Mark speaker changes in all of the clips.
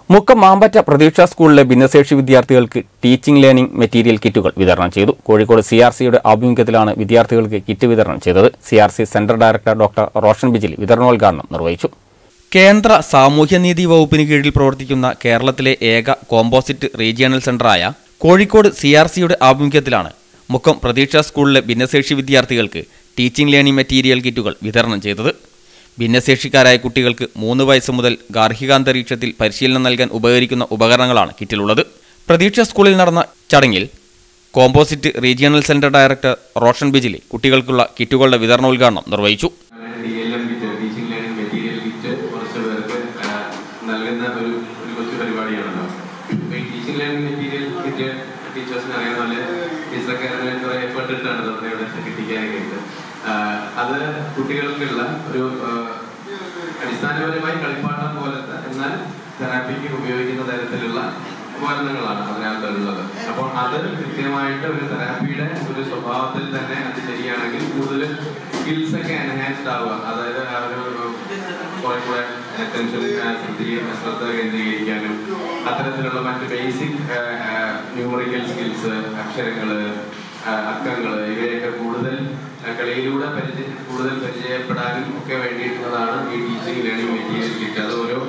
Speaker 1: മുക്കം മാമ്പറ്റ പ്രതീക്ഷ സ്കൂളിലെ ഭിന്നശേഷി വിദ്യാർത്ഥികൾക്ക് ടീച്ചിംഗ് ലേണിംഗ് മെറ്റീരിയൽ കിറ്റുകൾ വിതരണം ചെയ്തു കോഴിക്കോട് സി ആർ സിയുടെ ആഭിമുഖ്യത്തിലാണ് വിദ്യാർത്ഥികൾക്ക് കിറ്റ് വിതരണം ചെയ്തത് C R C centre director doctor Roshan Bijili വിതരണോദ്ഘാടനം നിർവഹിച്ചു കേന്ദ്ര സാമൂഹ്യനീതി വകുപ്പിന് കീഴിൽ പ്രവർത്തിക്കുന്ന കേരളത്തിലെ ഏക കോമ്പോസിറ്റ് റീജിയണൽ സെന്ററായ കോഴിക്കോട് സി ആർ സിയുടെ ആഭിമുഖ്യത്തിലാണ് മുക്കം പ്രതീക്ഷ സ്കൂളിലെ ഭിന്നശേഷി വിദ്യാർത്ഥികൾക്ക് ടീച്ചിംഗ് ലേണിംഗ് മെറ്റീരിയൽ കിറ്റുകൾ വിതരണം ചെയ്തത് ഭിന്നശേഷിക്കാരായ കുട്ടികൾക്ക് മൂന്ന് വയസ്സ് മുതൽ ഗാർഹികാന്തരീക്ഷത്തിൽ പരിശീലനം നൽകാൻ ഉപകരിക്കുന്ന ഉപകരണങ്ങളാണ് കിറ്റിലുള്ളത് പ്രതീക്ഷ സ്കൂളിൽ നടന്ന ചടങ്ങിൽ composite regional centre director Roshan Bijili കുട്ടികൾക്കുള്ള കിറ്റുകളുടെ വിതരണോദ്ഘാടനം നിർവഹിച്ചു
Speaker 2: D L M kit teaching learning material kit കുറച്ച് പേർക്ക് ആ, നൽകുന്ന ഒരു ഒരു കൊച്ചു പരിപാടിയാണല്ലോ അപ്പൊ ഈ ടീച്ചിങ് ലേണിംഗ് മെറ്റീരിയൽ കിറ്റ് ടീച്ചേഴ്സിന് അറിയാവുന്ന പോലെ ടീച്ചറൊക്കെ അതിന് കുറെ എഫേർട്ട് ഇട്ടാണ് നമ്മുടെ ഇവിടെ കിട്ടിക്കാനായിട്ട് ആ, അത് കുട്ടികൾക്കുള്ള ഒരു ആ, അടിസ്ഥാനപരമായി കളിപ്പാട്ടം പോലത്തെ എന്നാൽ തെറാപ്പിക്ക് ഉപയോഗിക്കുന്ന തരത്തിലുള്ള ഉപകരണങ്ങളാണ് അതിനകത്തുള്ളത് അപ്പോൾ അത് കൃത്യമായിട്ട് ഒരു തെറാപ്പിയുടെ ഒരു സ്വഭാവത്തിൽ തന്നെ അത് ശരിയാണെങ്കിൽ കൂടുതൽ സ്കിൽസ് ഒക്കെ എൻഹാൻസ്ഡ് ആവുക അതായത് ആ ഒരു കുറെ കൂടെ അറ്റൻഷൻ ശ്രദ്ധ കേന്ദ്രീകരിക്കാനും അത്തരത്തിലുള്ള മറ്റ് ബേസിക് ന്യൂമറിക്കൽ സ്കിൽസ് അക്ഷരങ്ങള് ആ, അക്കങ്ങള് ഇവയൊക്കെ കൂടുതൽ ആ, കളിയിലൂടെ പരിചയ കൂടുതൽ പരിചയപ്പെടാനും ഒക്കെ വേണ്ടിയിട്ടുള്ളതാണ് ഈ ടീച്ചിങ് ലേണിംഗ് മെറ്റീരിയൽ കിറ്റ് അത് ഓരോ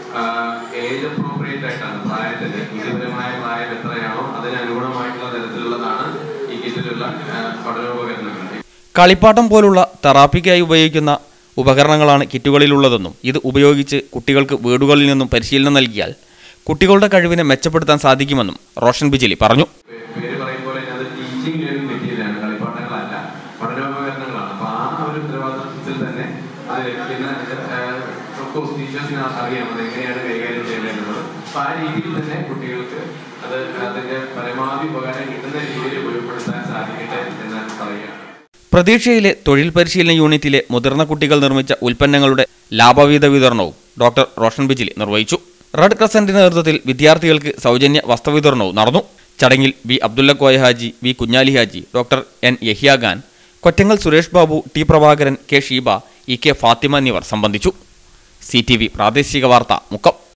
Speaker 2: ഏജ് അപ്രോപ്രിയേറ്റ് ആയിട്ടാണ് പ്രായത്തിന് ബുദ്ധിപരമായ പ്രായം എത്രയാണോ അതിന് അനുഗുണമായിട്ടുള്ള തരത്തിലുള്ളതാണ് ഈ കിറ്റിലുള്ള ആ, പഠനോപകരണങ്ങൾ
Speaker 1: കളിപ്പാട്ടം പോലുള്ള തെറാപ്പിക്കായി ഉപയോഗിക്കുന്ന ഉപകരണങ്ങളാണ് കിറ്റുകളിലുള്ളതെന്നും ഇത് ഉപയോഗിച്ച് കുട്ടികൾക്ക് വീടുകളിൽ നിന്നും പരിശീലനം നൽകിയാൽ കുട്ടികളുടെ കഴിവിനെ മെച്ചപ്പെടുത്താൻ സാധിക്കുമെന്നും റോഷൻ ബിജിലി പറഞ്ഞു
Speaker 2: പേ- പേര് പറയും പോലെ അത് ടീച്ചിങ് ലേണിംഗ് മെറ്റീരിയലാണ് കളിപ്പാട്ടങ്ങളല്ല പഠനോപകരണങ്ങളാണ് അപ്പൊ ആ ഒരു ഉത്തരവാദിത്വത്തിൽ തന്നെ അത് ലഭിക്കുന്ന ഓഫ്കോഴ്സ് ടീച്ചേഴ്സിന് അറിയാം അത് എങ്ങനെയാണ് കൈകാര്യം ചെയ്യേണ്ടത് അപ്പൊ ആ രീതിയിൽ തന്നെ കുട്ടികൾക്ക് അത് അതിന്റെ പരമാവധി ഉപകാരം കിട്ടുന്ന രീതിയിൽ ഉപയോഗപ്പെടുത്താൻ സാധിക്കട്ടെ എന്ന് പറയുകയാണ്
Speaker 1: പ്രതീക്ഷയിലെ തൊഴിൽ പരിശീലന യൂണിറ്റിലെ മുതിർന്ന കുട്ടികൾ നിർമ്മിച്ച ഉൽപ്പന്നങ്ങളുടെ ലാഭവീത വിതരണവും ഡോക്ടർ റോഷൻ ബിജിലി നിർവഹിച്ചു റെഡ് ക്രസന്റിന്റെ നേതൃത്വത്തിൽ വിദ്യാർത്ഥികൾക്ക് സൗജന്യ വസ്ത്രവിതരണവും നടന്നു ചടങ്ങിൽ V Abdulla Koya Haji V Kunhali Haji doctor N Yahiya Khan Kottangal Suresh Babu T Prabhakaran K Sheeba E K Fathima എന്നിവർ സംബന്ധിച്ചു സി ടി വി പ്രാദേശിക വാർത്ത മുക്കം